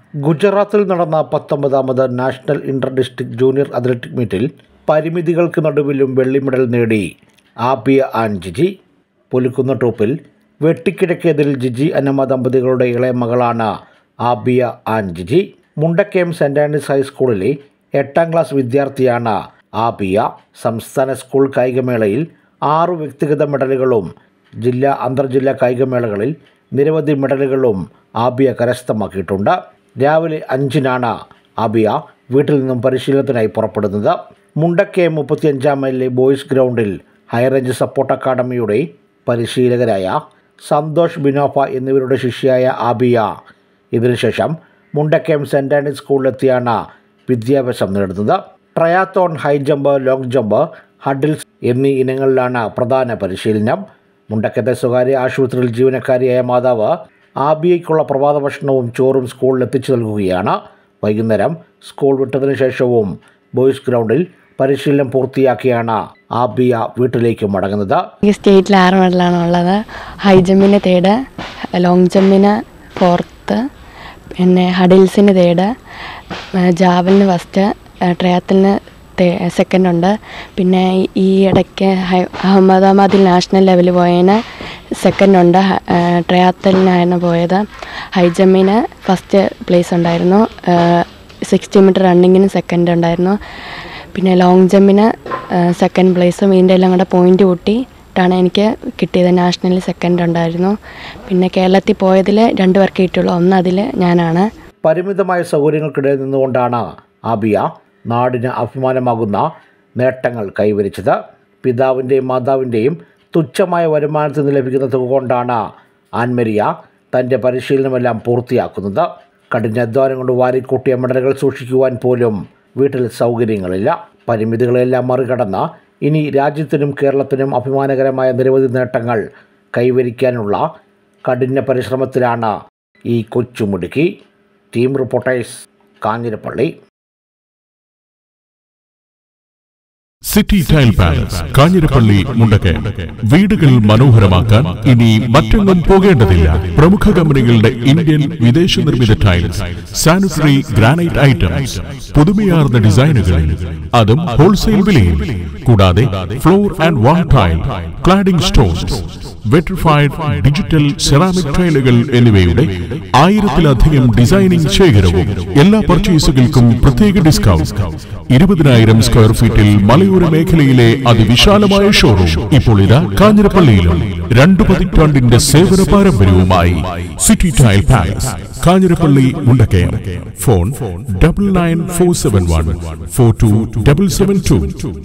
ഗുജറാത്തിൽ നടന്ന പത്തൊമ്പതാമത് national inter district junior athletic മീറ്റിൽ പരിമിതികൾക്ക് നടുവിലും വെള്ളി മെഡൽ നേടി ആബിയ ആൻ ജിജി പുലിക്കുന്ന ടോപ്പിൽ വെട്ടിക്കിഴക്കിയതിൽ ജിജി അന്നമ്മ ദമ്പതികളുടെ ഇളയ മകളാണ് ആബിയ ആൻ ജിജി മുണ്ടക്കയം സെൻറ് ആൻഡ്രീസ് ഹൈസ്കൂളിലെ എട്ടാം ക്ലാസ് വിദ്യാർത്ഥിയാണ് ആബിയ സംസ്ഥാന സ്കൂൾ കായികമേളയിൽ ആറു വ്യക്തിഗത മെഡലുകളും ജില്ലാ അന്തർജില്ലാ കായികമേളകളിൽ നിരവധി മെഡലുകളും ആബിയ കരസ്ഥമാക്കിയിട്ടുണ്ട് രാവിലെ അഞ്ചിനാണ് ആബിയ വീട്ടിൽ നിന്നും പരിശീലനത്തിനായി പുറപ്പെടുന്നത് മുണ്ടക്കയം മുപ്പത്തിയഞ്ചാം മൈലിലെ ബോയ്സ് ഗ്രൗണ്ടിൽ ഹൈറേഞ്ച് സപ്പോർട്ട് അക്കാദമിയുടെ പരിശീലകരായ സന്തോഷ് ബിനോഫ എന്നിവരുടെ ശിഷ്യയായ ആബിയ ഇതിനുശേഷം മുണ്ടക്കയം സെൻറ് ആൻഡ്രീസ് സ്കൂളിലെത്തിയാണ് വിദ്യാഭ്യാസം നേടുന്നത് triathlon high jump long jump hurdles എന്നീ ഇനങ്ങളിലാണ് പ്രധാന പരിശീലനം മുണ്ടക്കത്തെ സ്വകാര്യ ആശുപത്രിയിൽ ജീവനക്കാരിയായ മാതാവ് ആബിയയ്ക്കുള്ള പ്രഭാത ഭക്ഷണവും ചോറും സ്കൂളിൽ എത്തിച്ചു നൽകുകയാണ് വൈകുന്നേരം സ്കൂൾ വിട്ടതിനു ശേഷവും ബോയ്സ് ഗ്രൗണ്ടിൽ പരിശീലനം പൂർത്തിയാക്കിയാണ് ആബിയ വീട്ടിലേക്ക് മടങ്ങുന്നത് എനിക്ക് സ്റ്റേറ്റിൽ ആറ് മെഡലാണ് ഉള്ളത് ഹൈ ജമ്പിന് തേർഡ് ലോങ് ജമ്പിന് ഫോർത്ത് പിന്നെ ഹഡിൽസിന് തേർഡ് ജാവലിന് ഫസ്റ്റ് ട്രയാത്തലിന് സെക്കൻഡ് ഉണ്ട് പിന്നെ ഈ ഇടയ്ക്ക് ഹൈ അഹമ്മദാബാദിൽ നാഷണൽ ലെവലിൽ പോയതിന് സെക്കൻഡ് ഉണ്ട് ട്രയാത്തലിനായിരുന്നു പോയത് ഹൈ ജമ്പിന് ഫസ്റ്റ് പ്ലേസ് ഉണ്ടായിരുന്നു സിക്സ്റ്റി മീറ്റർ റണ്ണിങ്ങിന് സെക്കൻഡ് ഉണ്ടായിരുന്നു പിന്നെ ലോങ് ജമ്പിന് സെക്കൻഡ് പ്ലേസും ഇതിൻ്റെ എല്ലാം കൂടെ പോയിൻ്റ് കൂട്ടിയിട്ടാണ് എനിക്ക് കിട്ടിയത് നാഷണലിൽ സെക്കൻഡ് ഉണ്ടായിരുന്നു പിന്നെ കേരളത്തിൽ പോയതിൽ രണ്ട് പേർക്ക് കിട്ടിയുള്ളൂ ഒന്ന് അതിൽ ഞാനാണ് പരിമിതമായ സൗകര്യങ്ങൾക്കിടയിൽ നിന്നുകൊണ്ടാണ് ആബിയ നാടിന് അഭിമാനമാകുന്ന നേട്ടങ്ങൾ കൈവരിച്ചത് പിതാവിൻ്റെയും മാതാവിൻ്റെയും തുച്ഛമായ വരുമാനത്തിൽ നിന്ന് ലഭിക്കുന്ന തുക കൊണ്ടാണ് ആൻമരിയ തൻ്റെ പരിശീലനമെല്ലാം പൂർത്തിയാക്കുന്നത് കഠിനാധ്വാനം കൊണ്ട് വാരിക്കൂട്ടിയ മെഡലുകൾ സൂക്ഷിക്കുവാൻ പോലും വീട്ടിൽ സൗകര്യങ്ങളില്ല പരിമിതികളെല്ലാം മറികടന്ന് ഇനി രാജ്യത്തിനും കേരളത്തിനും അഭിമാനകരമായ നിരവധി നേട്ടങ്ങൾ കൈവരിക്കാനുള്ള കഠിന പരിശ്രമത്തിലാണ് ഈ കൊച്ചുമുടുക്കി team reporters Kanjirappally city tile palace Kanjirappally Mundakayam വീടുകൾ മനോഹരമാക്കാൻ ഇനി മറ്റെങ്ങും പോകേണ്ടതില്ല പ്രമുഖ കമ്പനികളുടെ ഇന്ത്യൻ വിദേശ നിർമ്മിത ടൈൽസ് സാനിറ്ററി ഗ്രാനൈറ്റ് ഐറ്റംസ് പുതുമയാർന്ന ഡിസൈനുകളിൽ അതും ഹോൾസെയിൽ വിലയിൽ കൂടാതെ floor and wall tile cladding stones vitrified digital ceramic ടൈലുകൾ എന്നിവയുടെ ആയിരത്തിലധികം ഡിസൈനിംഗ് ശേഖരവും എല്ലാ പർച്ചേസുകൾക്കും പ്രത്യേക ഡിസ്കൗണ്ട് ഇരുപതിനായിരം സ്ക്വയർ ഫീറ്റിൽ മലയോര മേഖലയിലെ അതിവിശാലമായ ഷോറൂം ഇപ്പോൾ ഇതാ കാഞ്ഞിരപ്പള്ളിയിലും രണ്ടു പതിറ്റാണ്ടിന്റെ സേവന പാരമ്പര്യവുമായി city tile palace Kanjirappally Mundakayam phone double nine four seven one four two double seven to